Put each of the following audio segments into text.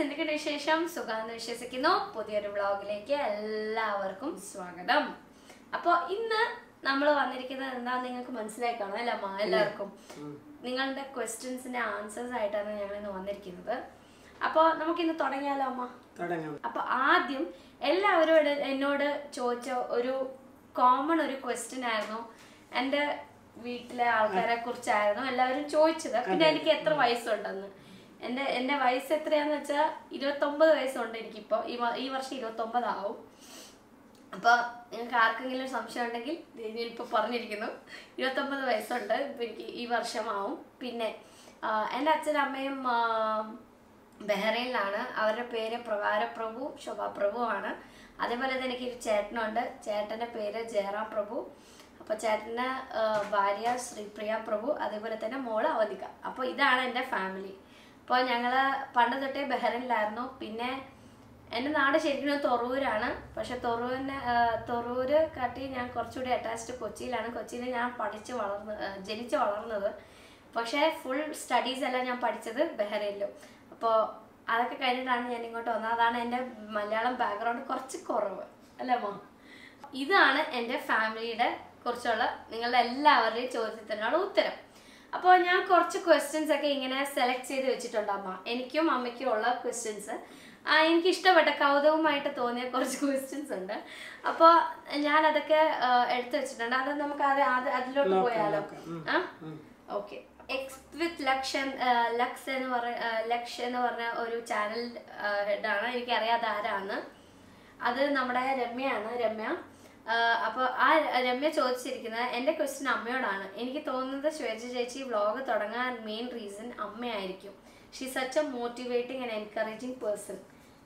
എന്തൊക്കെയുണ്ട് വിശേഷം സുഖാന്ന് വിശ്വസിക്കുന്നു പുതിയൊരു വ്ളോഗിലേക്ക് എല്ലാവർക്കും സ്വാഗതം അപ്പോൾ ഇന്ന് നമ്മൾ വന്നിരിക്കുന്നത് എന്താ നിങ്ങൾക്ക് മനസ്സിലായി കാണാം അല്ല അമ്മ എല്ലാവർക്കും നിങ്ങളുടെ ക്വസ്റ്റ്യൻസിന്റെ ആൻസേഴ്സ് ആയിട്ടാണ് ഞങ്ങൾ ഇന്ന് വന്നിരിക്കുന്നത് അപ്പോൾ നമുക്കിന്ന് തുടങ്ങിയാലോ അമ്മ തുടങ്ങാം അപ്പൊ ആദ്യം എല്ലാവരും എടെ- എന്നോട് ചോദിച്ച ഒരു കോമൺ ഒരു ക്വസ്റ്റ്യൻ ആയിരുന്നു എൻ്റെ വീട്ടിലെ ആൾക്കാരെ കുറിച്ചായിരുന്നു എല്ലാവരും ചോദിച്ചത് പിന്നെ എനിക്ക് എത്ര വയസ്സുണ്ടെന്ന് എൻ്റെ എൻ്റെ വയസ്സ് എത്രയാന്ന് വെച്ചാൽ ഇരുപത്തൊമ്പത് വയസ്സുണ്ട് എനിക്കിപ്പോൾ ഈ വ- ഈ വർഷം ഇരുപത്തൊമ്പതാവും അപ്പോൾ നിങ്ങൾക്ക് ആർക്കെങ്കിലും സംശയം ഉണ്ടെങ്കിൽ ഞാനിപ്പോൾ പറഞ്ഞിരിക്കുന്നു ഇരുപത്തൊമ്പത് വയസ്സുണ്ട് ഇപ്പം എനിക്ക് ഈ വർഷമാവും പിന്നെ ആ, എൻ്റെ അച്ഛനും അമ്മയും ആ, ബഹ്റൈനിലാണ് അവരുടെ പേര് പ്രകാരപ്രഭു ശോഭാപ്രഭു ആണ് അതേപോലെ തന്നെ എനിക്കൊരു ചേട്ടനുണ്ട് ചേട്ടൻ്റെ പേര് ജയറാം പ്രഭു അപ്പോൾ ചേട്ടൻ്റെ ആ, ഭാര്യ ശ്രീപ്രിയ പ്രഭു അതേപോലെ തന്നെ മോള് അവധിക അപ്പോൾ ഇതാണ് എൻ്റെ ഫാമിലി അപ്പോൾ ഞങ്ങൾ പണ്ട് തൊട്ടേ ബഹ്റൈനിലായിരുന്നു പിന്നെ എൻ്റെ നാട് ശരിക്കും തൊറൂരാണ് പക്ഷെ തൊറൂരിനെ തൊറൂര് കാട്ടി ഞാൻ കുറച്ചുകൂടി അറ്റാച്ച്ഡ് കൊച്ചിയിലാണ് കൊച്ചിയിൽ ഞാൻ പഠിച്ച് വളർന്ന് ആ, ജനിച്ച് വളർന്നത് പക്ഷേ ഫുൾ സ്റ്റഡീസ് എല്ലാം ഞാൻ പഠിച്ചത് ബഹ്റൈനിലും അപ്പോൾ അതൊക്കെ കഴിഞ്ഞിട്ടാണ് ഞാൻ ഇങ്ങോട്ട് വന്നത് അതാണ് എൻ്റെ മലയാളം ബാക്ക്ഗ്രൗണ്ട് കുറച്ച് കുറവ് അല്ലേ മോ ഇതാണ് എൻ്റെ ഫാമിലിയുടെ കുറിച്ചുള്ള നിങ്ങളുടെ എല്ലാവരുടെയും ചോദ്യത്തിനുള്ള ഉത്തരം അപ്പോൾ ഞാൻ കുറച്ച് ക്വസ്റ്റ്യൻസ് ഒക്കെ ഇങ്ങനെ സെലക്ട് ചെയ്ത് വെച്ചിട്ടുണ്ട് അമ്മ എനിക്കും അമ്മയ്ക്കും ഉള്ള ക്വസ്റ്റ്യൻസ് എനിക്ക് ഇഷ്ടപ്പെട്ട കൗതുകമായിട്ട് തോന്നിയ കുറച്ച് ക്വസ്റ്റ്യൻസ് ഉണ്ട് അപ്പോൾ ഞാൻ അതൊക്കെ ആ, എടുത്തു വെച്ചിട്ടുണ്ട് അത് നമുക്ക് അത് അത് അതിലോട്ട് പോയാലോ ആ ഓക്കെ എക്സ് വിത്ത് ലക്ഷൻ ലക്സ് എന്ന് പറ ആ, ലക്ഷ് എന്ന് പറഞ്ഞ ഒരു ചാനൽ ഹെഡാണ് എനിക്കറിയാതെ ആരാണ് അത് നമ്മുടെ രമ്യയാണ് രമ്യ അപ്പോൾ ആ രമ്യ ചോദിച്ചിരിക്കുന്നത് എൻ്റെ ക്വസ്റ്റ്യൻ അമ്മയോടാണ് എനിക്ക് തോന്നുന്നത് ശ്വേത ചേച്ചി വ്ളോഗ് തുടങ്ങാൻ മെയിൻ റീസൺ അമ്മയായിരിക്കും she such a motivating and encouraging person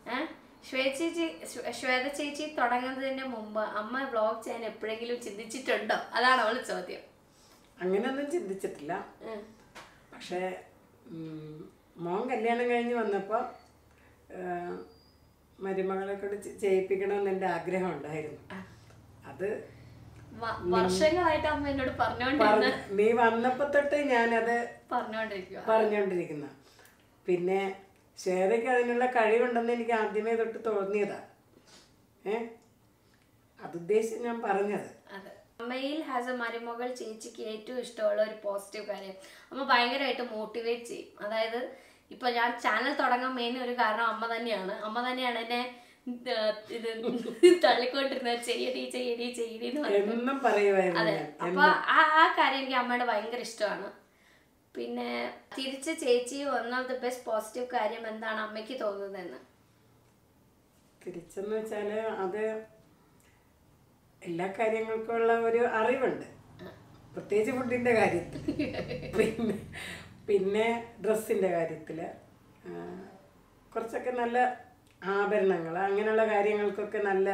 Shweta ചേച്ചി ശ്വ- ശ്വേത ചേച്ചി തുടങ്ങുന്നതിന് മുമ്പ് അമ്മ വ്ളോഗ് ചെയ്യാൻ എപ്പോഴെങ്കിലും ചിന്തിച്ചിട്ടുണ്ടോ അതാണ് അവള് ചോദ്യം അങ്ങനെയൊന്നും ചിന്തിച്ചിട്ടില്ല ഉം. പക്ഷേ ഉം, മോൻ കല്യാണം കഴിഞ്ഞ് വന്നപ്പോൾ മരുമകളെ കൊണ്ട് ചെ- ചെയ്യിപ്പിക്കണമെന്ന് എൻ്റെ ആഗ്രഹം ഉണ്ടായിരുന്നു അത് വ- വർഷങ്ങളായിട്ട് അമ്മ എന്നോട് പറഞ്ഞുകൊണ്ടിരുന്ന പറഞ്ഞ- നീ വന്നപ്പോൾ തൊട്ട് ഞാനത് പറഞ്ഞുകൊണ്ടിരിക്കുക പറഞ്ഞുകൊണ്ടിരിക്കുന്ന പിന്നെ ശ്വേതയ്ക്ക് അതിനുള്ള കഴിവുണ്ടെന്ന് എനിക്ക് ആദ്യമേ തൊട്ട് തോന്നിയതാ ഏ അതുദ്ദേശിച്ച് ഞാൻ പറഞ്ഞത് അതെ അമ്മയിൽ ഹാസ് എ മരുമകൾ ചേച്ചിക്ക് ഏറ്റവും ഇഷ്ടമുള്ള ഒരു പോസിറ്റീവ് കാര്യം അമ്മ ഭയങ്കരമായിട്ട് മോട്ടിവേറ്റ് ചെയ്യും അതായത് ഇപ്പൊ ഞാൻ ചാനൽ തുടങ്ങാൻ മെയിൻ ഒരു കാരണം അമ്മ തന്നെയാണ് അമ്മ തന്നെയാണ് എന്നെ ഇത് ഇത് തള്ളിക്കൊണ്ടിരുന്നത് ചെയ്യടി ചെയ്യടി ചെയ്യടി എന്ന് പറഞ്ഞിട്ട് എന്നും പറയുമായിരുന്നു അതെ ഞാൻ അപ്പൊ ആ ആ കാര്യം എനിക്ക് അമ്മയുടെ ഭയങ്കര ഇഷ്ടമാണ് പിന്നെ തിരിച്ച് ചേച്ചി one of the best positive കാര്യം എന്താണ് അമ്മയ്ക്ക് തോന്നുന്നതെന്ന് തിരിച്ചെന്ന് വെച്ചാൽ അത് എല്ലാ കാര്യങ്ങൾക്കും ഉള്ള ഒരു അറിവുണ്ട് പ്രത്യേകിച്ച് ഫുഡിൻ്റെ കാര്യത്തിൽ പിന്നെ പിന്നെ ഡ്രസ്സിൻ്റെ കാര്യത്തിൽ കുറച്ചൊക്കെ നല്ല ആഭരണങ്ങൾ അങ്ങനെയുള്ള കാര്യങ്ങൾക്കൊക്കെ നല്ല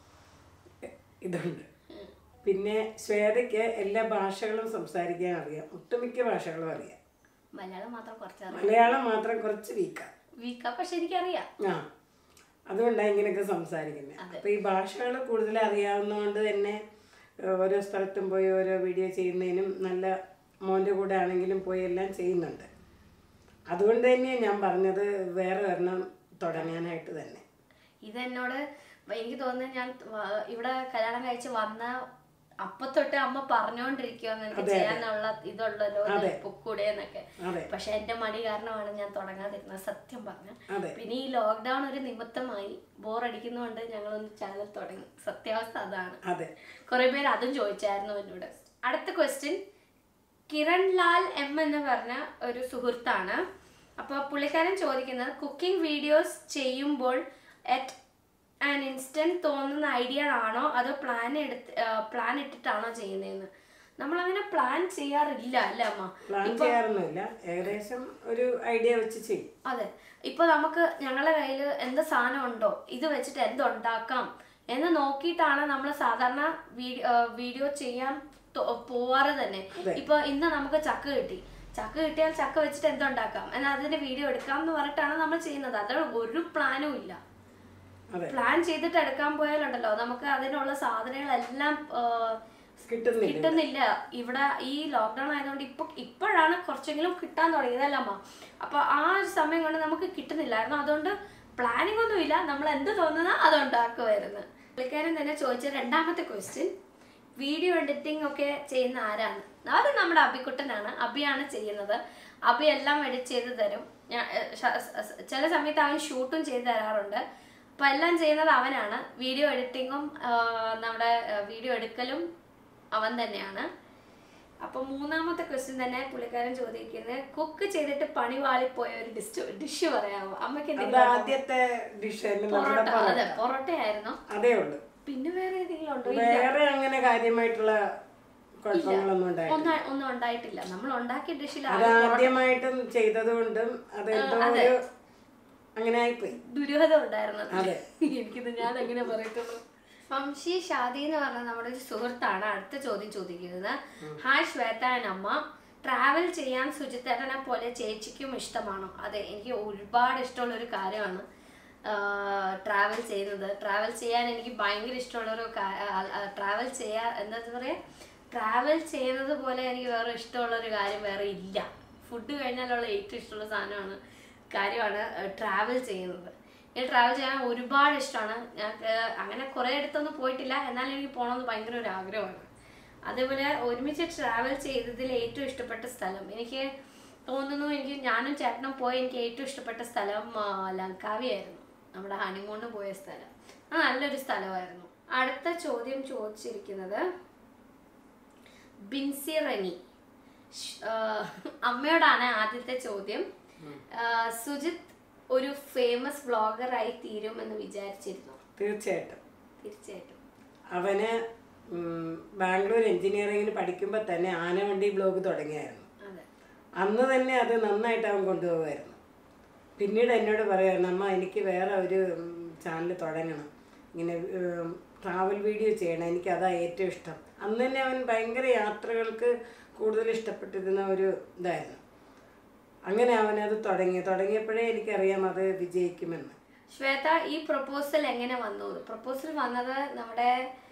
ഇതുണ്ട് പിന്നെ ശ്വേതയ്ക്ക് എല്ലാ ഭാഷകളും സംസാരിക്കാൻ അറിയാം ഒട്ടുമിക്ക ഭാഷകളും അറിയാം മലയാളം മാത്രം കുറച്ചറിയാം മലയാളം മാത്രം കുറച്ച് വീക്കാണ് വീക്കാ പക്ഷെ എനിക്കറിയാം ആ അതുകൊണ്ടാണ് ഇങ്ങനെയൊക്കെ സംസാരിക്കുന്നത് അപ്പൊ ഈ ഭാഷകൾ കൂടുതൽ അറിയാവുന്നതുകൊണ്ട് തന്നെ ഏഹ്, ഓരോ സ്ഥലത്തും പോയി ഓരോ വീഡിയോ ചെയ്യുന്നതിനും നല്ല മോൻ്റെ കൂടെ ആണെങ്കിലും പോയി എല്ലാം ചെയ്യുന്നുണ്ട് അതുകൊണ്ട് തന്നെയാണ് ഞാൻ പറഞ്ഞത് വേറെ ഒരെണ്ണം തുടങ്ങാനായിട്ട് തന്നെ ഇതെന്നോട് എനിക്ക് തോന്നുന്നത് ഞാൻ വ- ഇവിടെ കല്യാണം കഴിച്ച് വന്ന അപ്പൊ തൊട്ട് അമ്മ പറഞ്ഞുകൊണ്ടിരിക്കുക നിനക്ക് ചെയ്യാനുള്ള ഇതുള്ളല്ലോ പൊക്കൂടെ എന്നൊക്കെ അതെ പക്ഷെ എന്റെ മടി കാരണമാണ് ഞാൻ തുടങ്ങാതിരുന്നത് സത്യം പറഞ്ഞ അതെ പിന്നെ ഈ ലോക്ക്ഡൌൺ ഒരു നിമിത്തമായി ബോർ അടിക്കുന്നതുകൊണ്ട് ഞങ്ങളൊന്ന് ചാനൽ തുടങ്ങി സത്യാവസ്ഥ അതാണ് അതെ കുറെ പേര് അതും ചോദിച്ചായിരുന്നു എന്നോട് അടുത്ത ക്വസ്റ്റ്യൻ കിരൺ ലാൽ എം എന്ന് പറഞ്ഞ ഒരു സുഹൃത്താണ് അപ്പോൾ പുള്ളിക്കാരൻ ചോദിക്കുന്നത് കുക്കിംഗ് വീഡിയോസ് ചെയ്യുമ്പോൾ അറ്റ് ആൻ ഇൻസ്റ്റന്റ് തോന്നുന്ന ഐഡിയ ആണോ അതോ പ്ലാൻ എടുത്ത് പ്ലാൻ ഇട്ടിട്ടാണോ ചെയ്യുന്നതെന്ന് നമ്മളങ്ങനെ പ്ലാൻ ചെയ്യാറില്ല അല്ലേ അമ്മ പ്ലാൻ ചെയ്യാറൊന്നുമില്ല ഏകദേശം ഒരു ഐഡിയ വെച്ച് ചെയ്യും അതെ ഇപ്പൊ നമുക്ക് ഞങ്ങളുടെ കയ്യിൽ എന്ത് സാധനം ഉണ്ടോ ഇത് വെച്ചിട്ട് എന്തുണ്ടാക്കാം എന്ന് നോക്കിയിട്ടാണ് നമ്മൾ സാധാരണ വീഡിയോ ചെയ്യാൻ തൊ- പോവാറ് തന്നെ ഇപ്പൊ ഇന്ന് നമുക്ക് ചക്ക കിട്ടി ചക്ക കിട്ടിയാൽ ചക്ക വെച്ചിട്ട് എന്തുണ്ടാക്കാം എന്നാൽ അതിന്റെ വീഡിയോ എടുക്കാം എന്ന് പറഞ്ഞിട്ടാണ് നമ്മൾ ചെയ്യുന്നത് അത് ഒരു പ്ലാനും ഇല്ല അതെ പ്ലാൻ ചെയ്തിട്ട് എടുക്കാൻ പോയാലുണ്ടല്ലോ നമുക്ക് അതിനുള്ള സാധനങ്ങളെല്ലാം ആ, കിട്ടുന്നില്ല കിട്ടുന്നില്ല ഇവിടെ ഈ ലോക്ക്ഡൌൺ ആയതുകൊണ്ട് ഇപ്പൊ ഇപ്പോഴാണ് കുറച്ചെങ്കിലും കിട്ടാൻ തുടങ്ങിയതല്ല അമ്മ അപ്പൊ ആ ഒരു സമയം കൊണ്ട് നമുക്ക് കിട്ടുന്നില്ലായിരുന്നു അതുകൊണ്ട് പ്ലാനിങ് ഒന്നുമില്ല നമ്മൾ എന്ത് തോന്നുന്ന അത് ഉണ്ടാക്കുമായിരുന്നു പുള്ളിക്കാരൻ തന്നെ ചോദിച്ച രണ്ടാമത്തെ ക്വസ്റ്റ്യൻ വീഡിയോ എഡിറ്റിംഗ് ഒക്കെ ചെയ്യുന്ന ആരാണ് അത് നമ്മുടെ അബിക്കുട്ടനാണ് അബിയാണ് ചെയ്യുന്നത് അബി എല്ലാം എഡിറ്റ് ചെയ്ത് തരും ഞാൻ ഏഹ്, ശ- സ- ചില സമയത്ത് അവൻ ഷൂട്ടും ചെയ്ത് തരാറുണ്ട് അപ്പം എല്ലാം ചെയ്യുന്നത് അവനാണ് വീഡിയോ എഡിറ്റിങ്ങും നമ്മുടെ വീഡിയോ എടുക്കലും അവൻ തന്നെയാണ് അപ്പൊ മൂന്നാമത്തെ ക്വസ്റ്റ്യൻ തന്നെ പുള്ളിക്കാരൻ ചോദിക്കുന്നത് കുക്ക് ചെയ്തിട്ട് പണി വാളിപ്പോയ ഒരു ഡിഷ് ഡിഷ് പറയാമോ അമ്മയ്ക്ക് അത് എന്തെങ്കിലും ആദ്യത്തെ ഡിഷ് നമ്മുടെ പൊറോട്ട അതെ പൊറോട്ടയായിരുന്നു അതേ ഉള്ളൂ പിന്നെ വേറെ ഏതെങ്കിലും ഉണ്ടോ വേറെ അങ്ങനെ കാര്യമായിട്ടുള്ള കുഴപ്പങ്ങളൊന്നും ഉണ്ടായില്ല ഒന്നും ഒന്നും ഉണ്ടായിട്ടില്ല നമ്മൾ ഉണ്ടാക്കിയ ഡിഷിൽ അത് ആദ്യമായിട്ടും ചെയ്തത് കൊണ്ടും അത് എന്തോ ഒരു അങ്ങനെ ആയിപ്പോയി ദുരൂഹത ഉണ്ടായിരുന്നു അതെ. എനിക്കിത് ഞാൻ എങ്ങനെ പറയത്തുള്ളൂ വംശി ഷാദി എന്ന് പറഞ്ഞ നമ്മുടെ ഒരു സുഹൃത്താണ് അടുത്ത ചോദ്യം ചോദിക്കുന്നത് ഹായ് ശ്വേത and അമ്മ ട്രാവൽ ചെയ്യാൻ സുജിത്തേട്ടനെ പോലെ ചേച്ചിക്കും ഇഷ്ടമാണോ അതെ എനിക്ക് ഒരുപാട് ഇഷ്ടമുള്ള ഒരു കാര്യമാണ് ട്രാവൽ ചെയ്യുന്നത് ട്രാവൽ ചെയ്യാൻ എനിക്ക് ഭയങ്കര ഇഷ്ടമുള്ളൊരു ട്രാവൽ ചെയ്യാ എന്താ പറയുക ട്രാവൽ ചെയ്യുന്നത് പോലെ എനിക്ക് വേറെ ഇഷ്ടമുള്ള ഒരു കാര്യം വേറെ ഇല്ല ഫുഡ് കഴിഞ്ഞാലുള്ള ഏറ്റവും ഇഷ്ടമുള്ള സാധനമാണ് കാര്യമാണ് ട്രാവൽ ചെയ്യുന്നത് എനിക്ക് ട്രാവൽ ചെയ്യാൻ ഒരുപാട് ഇഷ്ടമാണ് ഞാൻ ഏഹ്, അങ്ങനെ കുറേ അടുത്തൊന്നും പോയിട്ടില്ല എന്നാലും എനിക്ക് പോകണമെന്ന് ഭയങ്കര ഒരു ആഗ്രഹമാണ് അതേപോലെ ഒരുമിച്ച് ട്രാവൽ ചെയ്തതിൽ ഏറ്റവും ഇഷ്ടപ്പെട്ട സ്ഥലം എനിക്ക് തോന്നുന്നു എനിക്ക് ഞാനും ചേട്ടനും പോയി എനിക്ക് ഏറ്റവും ഇഷ്ടപ്പെട്ട സ്ഥലം ആ, ലങ്കാവിയായിരുന്നു നമ്മുടെ ഹണിമൂണിന് പോയ സ്ഥലം അത് നല്ലൊരു സ്ഥലമായിരുന്നു അടുത്ത ചോദ്യം ചോദിച്ചിരിക്കുന്നത് ബിൻസി റനി ഷ്- ആ, അമ്മയോടാണ് ആദ്യത്തെ ചോദ്യം ആ, സുജിത് ഒരു ഫേമസ് വ്ളോഗറായി തീരുമെന്ന് വിചാരിച്ചിരുന്നു തീർച്ചയായിട്ടും തീർച്ചയായിട്ടും അവന് ഉം, ബാംഗ്ലൂർ എഞ്ചിനീയറിംഗിന് പഠിക്കുമ്പോൾ തന്നെ ആനവണ്ടി ബ്ലോഗ് തുടങ്ങിയായിരുന്നു അതെ അന്ന് തന്നെ അത് നന്നായിട്ട് അവൻ കൊണ്ടുപോകുമായിരുന്നു പിന്നീട് എന്നോട് പറയായിരുന്നു അമ്മ എനിക്ക് വേറെ ഒരു ചാനൽ തുടങ്ങണം ഇങ്ങനെ ട്രാവൽ വീഡിയോ ചെയ്യണം എനിക്ക് അതാ ഏറ്റവും ഇഷ്ടം അന്ന് തന്നെ അവൻ ഭയങ്കര യാത്രകൾക്ക് കൂടുതൽ ഇഷ്ടപ്പെട്ടിരുന്ന ഒരു ഇതായിരുന്നു അങ്ങനെ അവനത് തുടങ്ങി തുടങ്ങിയപ്പോഴേ എനിക്കറിയാം അത് വിജയിക്കുമെന്ന് ശ്വേത ഈ പ്രപ്പോസൽ എങ്ങനെ വന്നു പ്രപ്പോസൽ വന്നത് നമ്മുടെ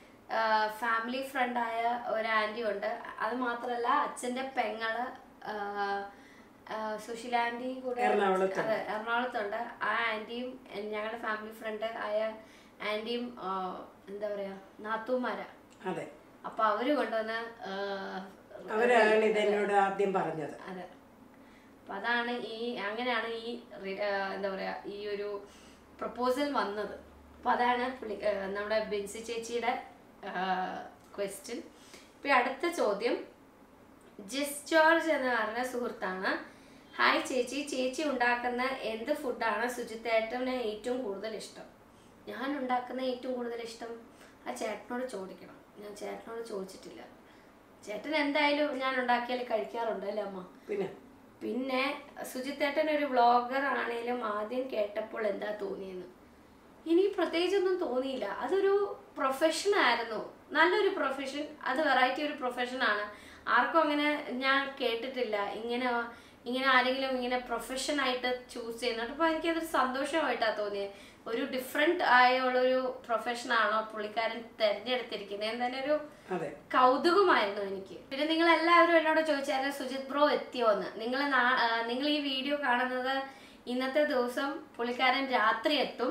ഫാമിലി ഫ്രണ്ടായ ഒരു ആൻറ്റി ഉണ്ട് അത് മാത്രമല്ല അച്ഛൻ്റെ പെങ്ങള് ആ, ആ, സുശീല ആൻറ്റി കൂടെ എറണാകുളത്ത്. അതെ എറണാകുളത്തുണ്ട് ആ ആൻറ്റിയും ഞങ്ങളുടെ ഫാമിലി ഫ്രണ്ട് ആയ ആൻറ്റിയും ആ, എന്താ പറയാ നാത്തൂമാരാ അതെ അപ്പൊ അവര് കൊണ്ടുവന്ന് ആ, അവരാണ് ഇതെന്നോട് ആദ്യം പറഞ്ഞത് അതെ അപ്പൊ അതാണ് ഈ അങ്ങനെയാണ് ഈ റി- ആ, എന്താ പറയാ ഈ ഒരു പ്രപ്പോസൽ വന്നത് അപ്പൊ അതാണ് പുള്ളി ആ, നമ്മുടെ ബെൻസി ചേച്ചിയുടെ ക്വസ്റ്റ്യൻ ഇപ്പൊ അടുത്ത ചോദ്യം ജിസ് ജോർജ് എന്ന് പറഞ്ഞ സുഹൃത്താണ് ഹായ് ചേച്ചി ചേച്ചി ഉണ്ടാക്കുന്ന എന്ത് ഫുഡാണ് സുജിത്തേട്ടന് ഏറ്റവും കൂടുതൽ ഇഷ്ടം ഞാൻ ഉണ്ടാക്കുന്ന ഏറ്റവും കൂടുതൽ ഇഷ്ടം ആ ചേട്ടനോട് ചോദിക്കണം ഞാൻ ചേട്ടനോട് ചോദിച്ചിട്ടില്ല ചേട്ടൻ എന്തായാലും ഞാൻ ഉണ്ടാക്കിയാൽ കഴിക്കാറുണ്ട് അല്ലേ അമ്മ പിന്നെ പിന്നെ സുജിത്തേട്ടൻ ഒരു വ്ളോഗർ ആണേലും ആദ്യം കേട്ടപ്പോൾ എന്താ തോന്നിയെന്ന് എനിക്ക് പ്രത്യേകിച്ചൊന്നും തോന്നിയില്ല അതൊരു പ്രൊഫഷൻ ആയിരുന്നു നല്ലൊരു പ്രൊഫഷൻ അത് വെറൈറ്റി ഒരു പ്രൊഫഷനാണ് ആർക്കും അങ്ങനെ ഞാൻ കേട്ടിട്ടില്ല ഇങ്ങനെ ഇങ്ങനെ ആരെങ്കിലും ഇങ്ങനെ പ്രൊഫഷൻ ആയിട്ട് ചൂസ് ചെയ്യുന്നുണ്ട് അപ്പോൾ എനിക്കതൊരു സന്തോഷമായിട്ടാണ് തോന്നിയത് ഒരു ഡിഫറെൻ്റ് ആയുള്ളൊരു പ്രൊഫഷനാണോ പുള്ളിക്കാരൻ തിരഞ്ഞെടുത്തിരിക്കുന്നത് എന്തായാലും ഒരു അതെ കൗതുകമായിരുന്നു എനിക്ക് പിന്നെ നിങ്ങൾ എല്ലാവരും എന്നോട് ചോദിച്ചായിരുന്നു സുജിത് ബ്രോ എത്തിയോന്ന് നിങ്ങൾ നിങ്ങൾ ഈ വീഡിയോ കാണുന്നത് ഇന്നത്തെ ദിവസം പുള്ളിക്കാരൻ രാത്രി എത്തും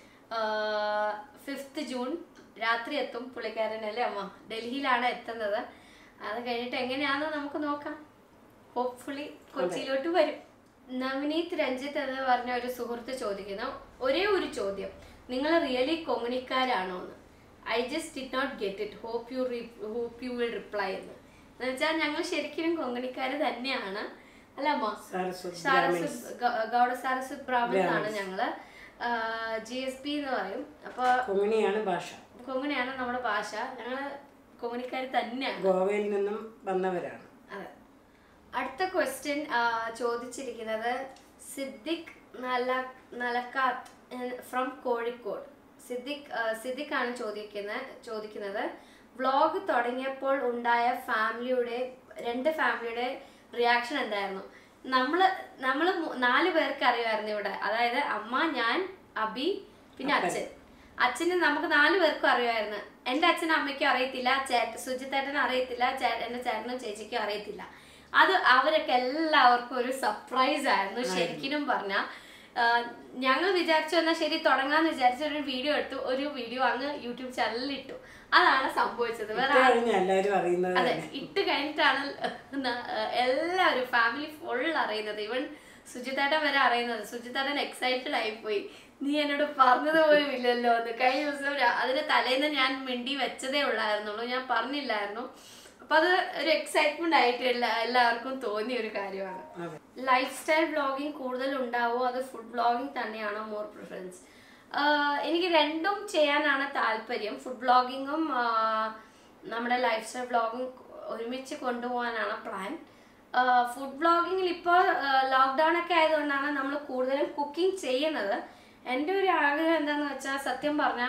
ഫിഫ്ത്ത് ജൂൺ രാത്രി എത്തും പുള്ളിക്കാരൻ അല്ലേ അമ്മ ഡൽഹിയിലാണ് എത്തുന്നത് അത് കഴിഞ്ഞിട്ട് എങ്ങനെയാണെന്ന് നമുക്ക് നോക്കാം ഹോപ്പ്ഫുള്ളി കൊച്ചിയിലോട്ട് വരും നവനീത് രഞ്ജിത്ത് എന്ന് പറഞ്ഞ ഒരു സുഹൃത്ത് ചോദിക്കുന്നു ഒരേ ഒരു ചോദ്യം നിങ്ങൾ റിയലി കൊങ്ങിണിക്കാരാണോ എന്ന് I just did not get it hope you hope you will reply എന്ന് എന്ന് വെച്ചാൽ ഞങ്ങൾ ശരിക്കും കൊങ്ങിണിക്കാര് തന്നെയാണ് അല്ല അമ്മ സരസ്വതി സാരസ്വത് ഗ- ഗൗഡ സാരസ്വത് ബ്രാഹ്മൺസ് ആണ് ഞങ്ങള് ജി എസ് പി എന്ന് പറയും അപ്പൊ കൊങ്ങിണിയാണ് ഭാഷ കൊങ്ങിണിയാണ് നമ്മുടെ ഭാഷ ഞങ്ങള് കൊങ്ങിണിക്കാര് തന്നെയാണ് ഗോവയിൽ നിന്നും വന്നവരാണ് അതെ അടുത്ത ക്വസ്റ്റ്യൻ ചോദിച്ചിരിക്കുന്നത് സിദ്ദിഖ് നല നലക്കാത്ത് ഫ്രം കോഴിക്കോട് സിദ്ദിഖ് ആ, സിദ്ദിഖ് ആണ് ചോദിക്കുന്നത് ചോദിക്കുന്നത് വ്ളോഗ് തുടങ്ങിയപ്പോൾ ഉണ്ടായ ഫാമിലിയുടെ രണ്ട് ഫാമിലിയുടെ റിയാക്ഷൻ എന്തായിരുന്നു നമ്മള് നമ്മള് മൂ- നാല് പേർക്ക് അറിയുമായിരുന്നു ഇവിടെ അതായത് അമ്മ ഞാൻ അബി പിന്നെ അച്ഛൻ അച്ഛന് നമുക്ക് നാല് പേർക്കും അറിയുമായിരുന്നു എന്റെ അച്ഛനും അമ്മയ്ക്കും അറിയത്തില്ല ചേട്ട സുജിത്തേട്ടനും അറിയത്തില്ല ചേ- എന്റെ ചേട്ടനും ചേച്ചിക്കും അറിയത്തില്ല അത് അവരൊക്കെ എല്ലാവർക്കും ഒരു സർപ്രൈസ് ആയിരുന്നു ശരിക്കും പറഞ്ഞ ഞങ്ങൾ വിചാരിച്ചു എന്നാൽ ശരി തുടങ്ങാന്ന് വിചാരിച്ച ഒരു വീഡിയോ എടുത്തു ഒരു വീഡിയോ അങ്ങ് യൂട്യൂബ് ചാനലിൽ ഇട്ടു അതാണ് സംഭവിച്ചത് വേറെ ഇട്ട് കഴിഞ്ഞ എല്ലാവരും അറിയുന്നത് അതെ ഇട്ട് കഴിഞ്ഞിട്ടാണ് ന- എല്ലാവരും ഫാമിലി ഫുൾ അറിയുന്നത് ഇവൻ സുജിത്തേട്ടൻ വരെ അറിയുന്നത് സുജിത്തേട്ടൻ എക്സൈറ്റഡ് ആയിപ്പോയി നീ എന്നോട് പറഞ്ഞത് പോലും ഇല്ലല്ലോ എന്ന് കഴിഞ്ഞ ദിവസം രാ- അതിന് തലേന്ന് ഞാൻ മിണ്ടി വെച്ചതേ ഉള്ളായിരുന്നുള്ളൂ ഞാൻ പറഞ്ഞില്ലായിരുന്നു അപ്പൊ അത് ഒരു എക്സൈറ്റ്മെന്റ് ആയിട്ട് എല്ലാ എല്ലാവർക്കും തോന്നിയ ഒരു കാര്യമാണ് അതെ ലൈഫ് സ്റ്റൈൽ ബ്ലോഗിങ് കൂടുതൽ ഉണ്ടാവോ അത് ഫുഡ് ബ്ലോഗിങ് തന്നെയാണോ മോർ പ്രിഫറൻസ് എനിക്ക് രണ്ടും ചെയ്യാനാണ് താല്പര്യം ഫുഡ് ബ്ലോഗിങ്ങും നമ്മുടെ ലൈഫ് സ്റ്റൈൽ ബ്ലോഗിങ് ഒരുമിച്ച് കൊണ്ടുപോകാനാണ് പ്ലാൻ ഫുഡ് ബ്ലോഗിങ്ങിൽ ഇപ്പോൾ ലോക്ക്ഡൗൺ ഒക്കെ ആയതുകൊണ്ടാണ് നമ്മൾ കൂടുതലും കുക്കിംഗ് ചെയ്യുന്നത് എൻ്റെ ഒരു ആഗ്രഹം എന്താണെന്ന് വെച്ചാൽ സത്യം പറഞ്ഞാൽ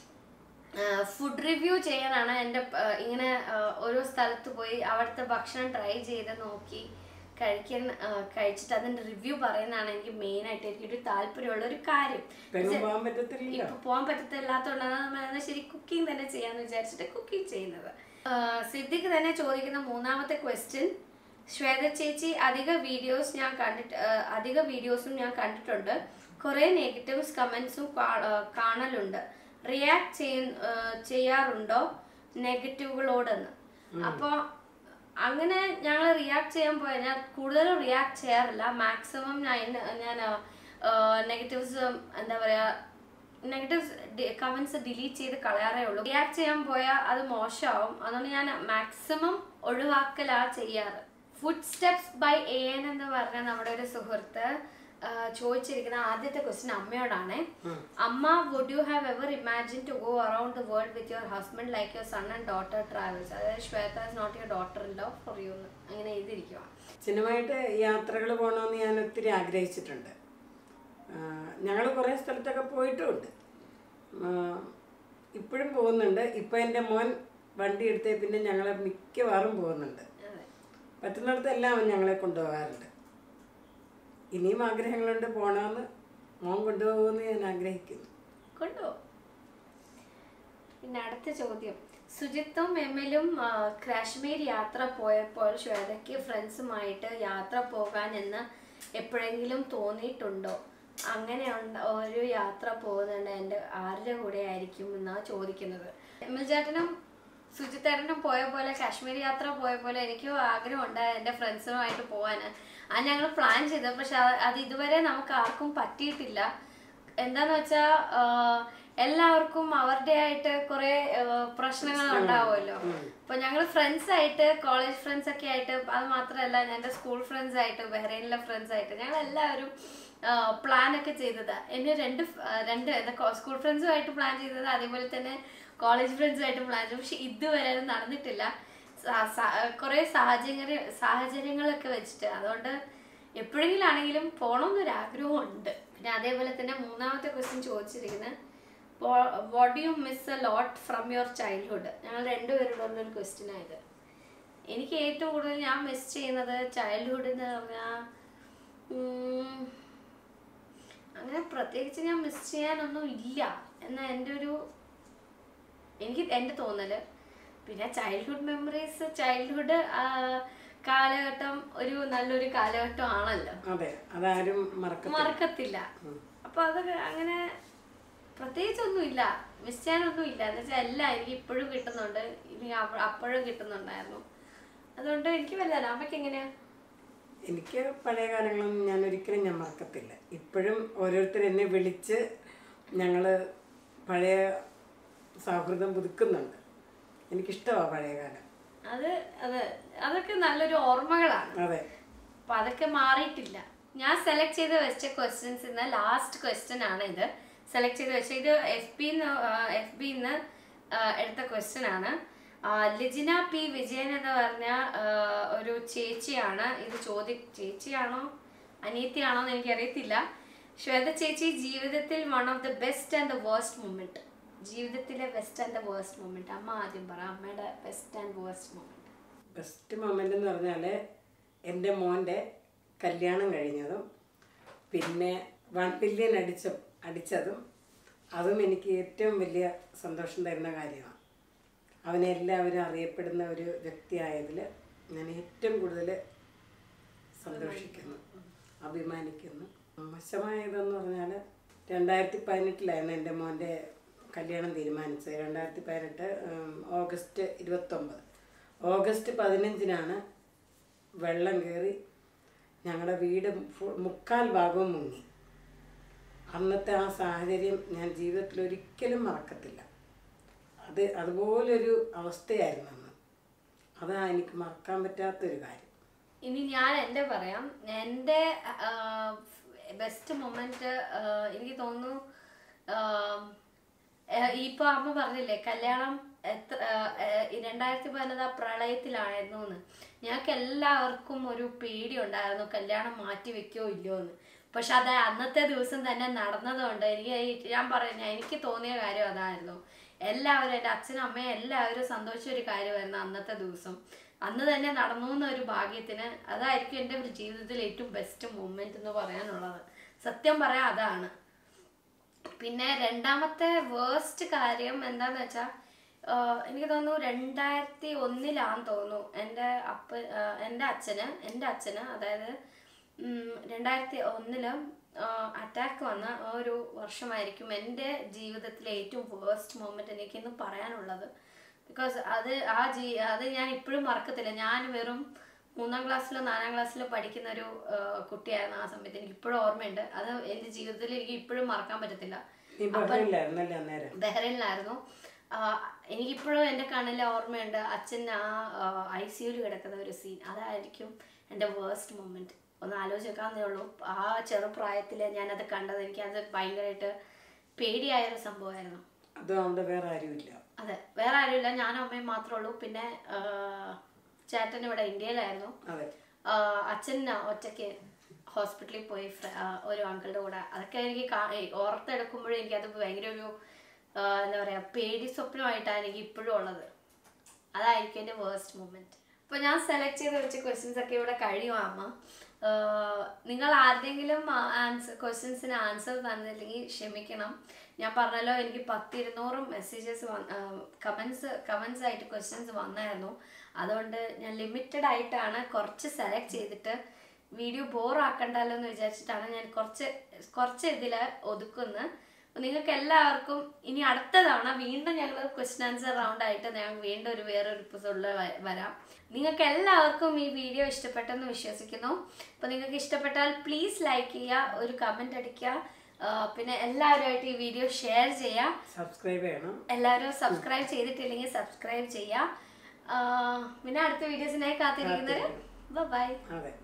ഫുഡ് റിവ്യൂ ചെയ്യാനാണ് എൻ്റെ ആ, ഇങ്ങനെ ആ, ഓരോ സ്ഥലത്ത് പോയി അവിടുത്തെ ഭക്ഷണം ട്രൈ ചെയ്ത് നോക്കി കഴിക്കാൻ ആ, കഴിച്ചിട്ട് അതിൻ്റെ റിവ്യൂ പറയുന്നതാണ് എനിക്ക് മെയിനായിട്ട് എനിക്കൊരു താല്പര്യമുള്ള ഒരു കാര്യം പെങ്ങും പോകാൻ പറ്റത്തില്ലല്ലോ ഇപ്പൊ പോകാൻ പറ്റത്തില്ലാത്തതുകൊണ്ടാണ് നമ്മൾ എന്നാൽ ശരി കുക്കിംഗ് തന്നെ ചെയ്യാന്ന് വിചാരിച്ചിട്ട് കുക്കിംഗ് ചെയ്യുന്നത് ആ, സിദ്ദിഖ് തന്നെ ചോദിക്കുന്ന മൂന്നാമത്തെ ക്വസ്റ്റ്യൻ ശ്വേത ചേച്ചി അധിക വീഡിയോസ് ഞാൻ കണ്ടിട്ട് ആ, അധിക വീഡിയോസും ഞാൻ കണ്ടിട്ടുണ്ട് കുറെ നെഗറ്റീവ്സ് കമന്റ്സും കാണലുണ്ട് റിയാക്ട് ചെയ്യ ആ, ചെയ്യാറുണ്ടോ നെഗറ്റീവുകളോടെന്ന് അപ്പോൾ അങ്ങനെ ഞങ്ങൾ റിയാക്ട് ചെയ്യാൻ പോയ ഞാൻ കൂടുതലും റിയാക്ട് ചെയ്യാറില്ല മാക്സിമം ഞാൻ ഇന്ന- ഞാൻ നെഗറ്റീവ്സ് എന്താ പറയാ നെഗറ്റീവ്സ് കമന്റ്സ് ഡിലീറ്റ് ചെയ്ത് കളയാറേ ഉള്ളൂ റിയാക്ട് ചെയ്യാൻ പോയാൽ അത് മോശമാവും അതുകൊണ്ട് ഞാൻ മാക്സിമം ഒഴിവാക്കലാ ചെയ്യാറ് food steps by A N എന്ന് പറഞ്ഞ നമ്മുടെ ഒരു സുഹൃത്ത് ആ, ചോദിച്ചിരിക്കുന്ന ആദ്യത്തെ ക്വസ്റ്റ്യൻ അമ്മയോടാണ് അമ്മ would you have ever imagine to go around the world with your husband like your son and daughter travels അതായത് Shweta is not your daughter in law for you എന്ന് അങ്ങനെ എഴുതിയിരിക്കുക സിനിമയായിട്ട് യാത്രകൾ പോകണമെന്ന് ഞാൻ ഒത്തിരി ആഗ്രഹിച്ചിട്ടുണ്ട് ഞങ്ങൾ കുറേ സ്ഥലത്തൊക്കെ പോയിട്ടുമുണ്ട് ഇപ്പോഴും പോകുന്നുണ്ട് ഇപ്പം എൻ്റെ മോൻ വണ്ടി എടുത്തേ പിന്നെ ഞങ്ങൾ മിക്കവാറും പോകുന്നുണ്ട് അതെ പറ്റുന്നിടത്തെല്ലാം അവൻ ഞങ്ങളെ കൊണ്ടുപോകാറുണ്ട് ഇനിയും ആഗ്രഹങ്ങളുണ്ട് പോകണമെന്ന് മോൻ കൊണ്ടുപോകുമെന്ന് ഞാൻ ആഗ്രഹിക്കുന്നു കൊണ്ടുപോ പിന്നെ അടുത്ത ചോദ്യം സുജിത്തും എമ്മിലും ആ, കാശ്മീർ യാത്ര പോയപ്പോൾ ശ്വേതയ്ക്ക് ഫ്രണ്ട്സുമായിട്ട് യാത്ര പോകാൻ എന്ന് എപ്പോഴെങ്കിലും തോന്നിയിട്ടുണ്ടോ അങ്ങനെ ഉണ്ട- ഒരു യാത്ര പോകുന്നുണ്ട് എൻ്റെ ആരുടെ കൂടെ ആയിരിക്കും എന്നാണ് ചോദിക്കുന്നത് എമ്മിൽ ചേട്ടനും സുജിത്തേട്ടനും പോയ പോലെ കാശ്മീർ യാത്ര പോയ പോലെ എനിക്കും ആഗ്രഹമുണ്ട് എൻ്റെ ഫ്രണ്ട്സുമായിട്ട് പോകാൻ അത് ഞങ്ങൾ പ്ലാൻ ചെയ്തത് പക്ഷെ അത് അത് ഇതുവരെ നമുക്ക് ആർക്കും പറ്റിയിട്ടില്ല എന്താന്ന് വെച്ചാ ആഹ്, എല്ലാവർക്കും അവരുടെ ആയിട്ട് കുറെ പ്രശ്നങ്ങൾ ഉണ്ടാവുമല്ലോ അപ്പൊ ഞങ്ങൾ ഫ്രണ്ട്സ് ആയിട്ട് കോളേജ് ഫ്രണ്ട്സ് ഒക്കെ ആയിട്ട് അത് മാത്രമല്ല എന്റെ സ്കൂൾ ഫ്രണ്ട്സ് ആയിട്ട് ബഹ്റൈനിലെ ഫ്രണ്ട്സ് ആയിട്ട് ഞങ്ങൾ എല്ലാവരും പ്ലാൻ ഒക്കെ ചെയ്തതാ എന്നെ രണ്ട് ഫ്- ആ, രണ്ട് സ്കൂൾ ഫ്രണ്ട്സുമായിട്ട് പ്ലാൻ ചെയ്തത് അതേപോലെ തന്നെ കോളേജ് ഫ്രണ്ട്സുമായിട്ട് പ്ലാൻ ചെയ്തു പക്ഷെ ഇതുവരെ അത് നടന്നിട്ടില്ല സ- സ- കുറെ സാഹചര്യ സാഹചര്യങ്ങളൊക്കെ വെച്ചിട്ട് അതുകൊണ്ട് എപ്പോഴെങ്കിലും ആണെങ്കിലും പോകണമെന്നൊരു ആഗ്രഹമുണ്ട് പിന്നെ അതേപോലെ തന്നെ മൂന്നാമത്തെ ക്വസ്റ്റ്യൻ ചോദിച്ചിരിക്കുന്നത് what you miss a lot from your childhood ഞങ്ങൾ രണ്ടുപേരുടെ ഒരു ക്വസ്റ്റ്യൻ ആയത് എനിക്ക് ഏറ്റവും കൂടുതൽ ഞാൻ മിസ് ചെയ്യുന്നത് ചൈൽഡ്ഹുഡ് എന്ന് പറഞ്ഞാൽ അങ്ങനെ പ്രത്യേകിച്ച് ഞാൻ മിസ് ചെയ്യാനൊന്നും ഇല്ല എന്ന എൻ്റെ ഒരു എനിക്ക് എൻ്റെ തോന്നല് പിന്നെ ചൈൽഡ്ഹുഡ് മെമ്മറീസ് ചൈൽഡ്ഹുഡ് കാലഘട്ടം ഒരു നല്ലൊരു കാലഘട്ടം ആണല്ലോ അതെ അതാരും മറക്കത്തില്ല മറക്കത്തില്ല അപ്പൊ അതൊക്കെ അങ്ങനെ പ്രത്യേകിച്ചൊന്നും ഇല്ല മിസ് ചെയ്യാനൊന്നും ഇല്ല എന്ന് വെച്ചാൽ എല്ലാം എനിക്ക് ഇപ്പോഴും കിട്ടുന്നുണ്ട് ഇനി അവ- അപ്പോഴും കിട്ടുന്നുണ്ടായിരുന്നു അതുകൊണ്ട് എനിക്ക് വല്ല അമ്മയ്ക്ക് എങ്ങനെയാ എനിക്ക് പഴയ കാലങ്ങളൊന്നും ഞാൻ ഒരിക്കലും ഞാൻ മറക്കത്തില്ല ഇപ്പോഴും ഓരോരുത്തർ എന്നെ വിളിച്ച് ഞങ്ങൾ പഴയ സൗഹൃദം പുതുക്കുന്നുണ്ട് എനിക്കിഷ്ടമാണ് പഴയ കാലം അത് അത് അതൊക്കെ നല്ലൊരു ഓർമ്മകളാണ് അതെ അപ്പൊ അതൊക്കെ മാറിയിട്ടില്ല ഞാൻ സെലക്ട് ചെയ്ത് വെച്ച ക്വസ്റ്റ്യൻസ് ഇന്ന് ലാസ്റ്റ് ക്വസ്റ്റ്യൻ ആണ് ഇത് സെലക്ട് ചെയ്ത് വെച്ച ഇത് എഫ് ബി എഫ് ബിന്ന് എടുത്ത ക്വസ്റ്റ്യൻ ആണ് ആ, ലിജിന പി വിജയൻ എന്ന് പറഞ്ഞ ആ, ഒരു ചേച്ചിയാണ് ഇത് ചോദി ചേച്ചിയാണോ അനിയത്തിയാണോ എന്ന് എനിക്കറിയത്തില്ല ശ്വേത ചേച്ചി ജീവിതത്തിൽ one of the best and the worst moment ജീവിതത്തിലെ best and the worst moment അമ്മ ആദ്യം പറ അമ്മയുടെ best and worst moment best moment എന്ന് പറഞ്ഞാൽ എൻ്റെ മോൻ്റെ കല്യാണം കഴിഞ്ഞതും പിന്നെ വൺ ബില്യൺ അടിച്ച അടിച്ചതും അതും എനിക്ക് ഏറ്റവും വലിയ സന്തോഷം തരുന്ന കാര്യമാണ് അവനെ എല്ലാവരും അറിയപ്പെടുന്ന ഒരു വ്യക്തിയായതിൽ ഞാൻ ഏറ്റവും കൂടുതൽ സന്തോഷിക്കുന്നു അഭിമാനിക്കുന്നു മോശമായതെന്ന് പറഞ്ഞാൽ രണ്ടായിരത്തി പതിനെട്ടിലായിരുന്നു എൻ്റെ മോൻ്റെ കല്യാണം തീരുമാനിച്ചത് രണ്ടായിരത്തി പതിനെട്ട് ഉം, ഓഗസ്റ്റ് ഇരുപത്തൊമ്പത് ഓഗസ്റ്റ് പതിനഞ്ചിനാണ് വെള്ളം കയറി ഞങ്ങളുടെ വീട് ഫു- മുക്കാൽ ഭാഗവും മുങ്ങി അന്നത്തെ ആ സാഹചര്യം ഞാൻ ജീവിതത്തിൽ ഒരിക്കലും മറക്കത്തില്ല അത് അതുപോലൊരു അവസ്ഥയായിരുന്നു അന്ന് അതാ എനിക്ക് മറക്കാൻ പറ്റാത്തൊരു കാര്യം ഇനി ഞാൻ എൻ്റെ പറയാം എൻ്റെ ബെസ്റ്റ് മൊമെന്റ് എനിക്ക് തോന്നുന്നു ആഹ്, ഏഹ് ഇപ്പൊ അമ്മ പറഞ്ഞില്ലേ കല്യാണം എത്ര രണ്ടായിരത്തി പതിനത് ആ പ്രളയത്തിലായിരുന്നു എന്ന് ഞങ്ങൾക്ക് എല്ലാവർക്കും ഒരു പേടി ഉണ്ടായിരുന്നു കല്യാണം മാറ്റി വെക്കോ ഇല്ലയോ എന്ന് പക്ഷെ അത് അന്നത്തെ ദിവസം തന്നെ നടന്നതുകൊണ്ട് എനിക്ക് ഈ- ഞാൻ പറയുന്ന എനിക്ക് തോന്നിയ കാര്യം അതായിരുന്നു എല്ലാവരും എൻ്റെ അച്ഛനും അമ്മയും എല്ലാവരും സന്തോഷിച്ച ഒരു കാര്യമായിരുന്നു അന്നത്തെ ദിവസം അന്ന് തന്നെ നടന്നു എന്നൊരു ഭാഗ്യത്തിന് അതായിരിക്കും എൻ്റെ ഒരു ജീവിതത്തിൽ ഏറ്റവും ബെസ്റ്റ് മൂമെന്റ് എന്ന് പറയാനുള്ളത് സത്യം പറയാൻ അതാണ് പിന്നെ രണ്ടാമത്തെ വേസ്റ്റ് കാര്യം എന്താന്ന് വെച്ചാൽ എനിക്ക് തോന്നുന്നു രണ്ടായിരത്തി ഒന്നിലാന്ന് തോന്നുന്നു എൻ്റെ അപ്പ ആഹ് എൻ്റെ അച്ഛന് എൻ്റെ അച്ഛന് അതായത് ഉം, രണ്ടായിരത്തി ഒന്നില് അറ്റാക്ക് വന്ന ആ ഒരു വർഷമായിരിക്കും എൻ്റെ ജീവിതത്തിലെ ഏറ്റവും വേസ്റ്റ് മൊമെന്റ് എനിക്കിന്ന് പറയാനുള്ളത് ബിക്കോസ് അത് ആ ജീ അത് ഞാൻ ഇപ്പോഴും മറക്കത്തില്ല ഞാൻ വെറും മൂന്നാം ക്ലാസ്സിലോ നാലാം ക്ലാസ്സിലോ പഠിക്കുന്ന ഒരു ആ, കുട്ടിയായിരുന്നു ആ സമയത്ത് എനിക്ക് ഇപ്പോഴും ഓർമ്മയുണ്ട് അത് എൻ്റെ ജീവിതത്തിൽ എനിക്ക് ഇപ്പോഴും മറക്കാൻ പറ്റത്തില്ല നീ ബഹറിലായിരുന്നല്ലേ അന്നേരം ബഹ്റൈനിലായിരുന്നു ആ, എനിക്കിപ്പോഴും എൻ്റെ കണ്ണിലെ ഓർമ്മയുണ്ട് അച്ഛൻ ആ ഐ സിയുയിൽ കിടക്കുന്ന ഒരു സീൻ അതായിരിക്കും എൻ്റെ വേസ്റ്റ് മൊമെന്റ് ഒന്ന് ആലോചിക്കാവുന്നേ ഉള്ളൂ ആ ചെറുപ്രായത്തിൽ ഞാനത് കണ്ടത് എനിക്കത് ഭയങ്കരമായിട്ട് പേടിയായ ഒരു സംഭവമായിരുന്നു അതും അവിടെ വേറെ ആരുമില്ല അതെ വേറെ ആരുമില്ല ഞാനും അമ്മയും മാത്രമേ ഉള്ളൂ പിന്നെ ആ, ചേട്ടൻ ഇവിടെ ഇന്ത്യയിലായിരുന്നു അതെ ആ, അച്ഛൻ ഒറ്റയ്ക്ക് ഹോസ്പിറ്റലിൽ പോയി ഫ്ര- ആ, ഒരു അങ്കിളുടെ കൂടെ അതൊക്കെ എനിക്ക് കാ- ഏ, ഓർത്തെടുക്കുമ്പോഴും എനിക്കത് ഭയങ്കര ഒരു ആ, എന്താ പറയാ പേടി സ്വപ്നമായിട്ടാണ് എനിക്ക് ഇപ്പോഴും ഉള്ളത് അതായിരിക്കും എൻ്റെ വേസ്റ്റ് മൂമെന്റ് അപ്പോൾ ഞാൻ സെലക്ട് ചെയ്ത് വെച്ച ക്വസ്റ്റ്യൻസ് ഒക്കെ ഇവിടെ കഴിയും അമ്മ ആഹ് നിങ്ങൾ ആരുടെങ്കിലും ആൻസർ ക്വസ്റ്റ്യൻസിന് ആൻസർ തന്നില്ലെങ്കിൽ ക്ഷമിക്കണം ഞാൻ പറഞ്ഞല്ലോ എനിക്ക് പത്തിരുന്നൂറ് മെസ്സേജസ് കമൻസ് കമൻസ് ആയിട്ട് ക്വസ്റ്റ്യൻസ് വന്നായിരുന്നു അതുകൊണ്ട് ഞാൻ ലിമിറ്റഡ് ആയിട്ടാണ് കുറച്ച് സെലക്ട് ചെയ്തിട്ട് വീഡിയോ ബോർ ആക്കണ്ടല്ലോ എന്ന് വിചാരിച്ചിട്ടാണ് ഞാൻ കുറച്ച് കുറച്ച് ഇതിൽ ഒതുക്കുന്നത് അപ്പൊ നിങ്ങൾക്ക് എല്ലാവർക്കും ഇനി അടുത്ത തവണ വീണ്ടും ഞങ്ങൾ ക്വസ്റ്റ്യൻ ആൻസർ റൗണ്ട് ആയിട്ട് ഞാൻ വീണ്ടും ഒരു വേറൊരു എപ്പിസോഡിൽ വരാം നിങ്ങൾക്ക് എല്ലാവർക്കും ഈ വീഡിയോ ഇഷ്ടപ്പെട്ടെന്ന് വിശ്വസിക്കുന്നു അപ്പോൾ നിങ്ങൾക്ക് ഇഷ്ടപ്പെട്ടാൽ പ്ലീസ് ലൈക്ക് ചെയ്യുക ഒരു കമൻറ്റ് അടിക്കുക ആ, പിന്നെ എല്ലാവരുമായിട്ട് ഈ വീഡിയോ ഷെയർ ചെയ്യുക സബ്സ്ക്രൈബ് ചെയ്യണം എല്ലാവരും സബ്സ്ക്രൈബ് ചെയ്തിട്ടില്ലെങ്കിൽ സബ്സ്ക്രൈബ് ചെയ്യുക ആ, പിന്നെ അടുത്ത വീഡിയോസിനായി കാത്തിരിക്കുന്നത് ബൈ അതെ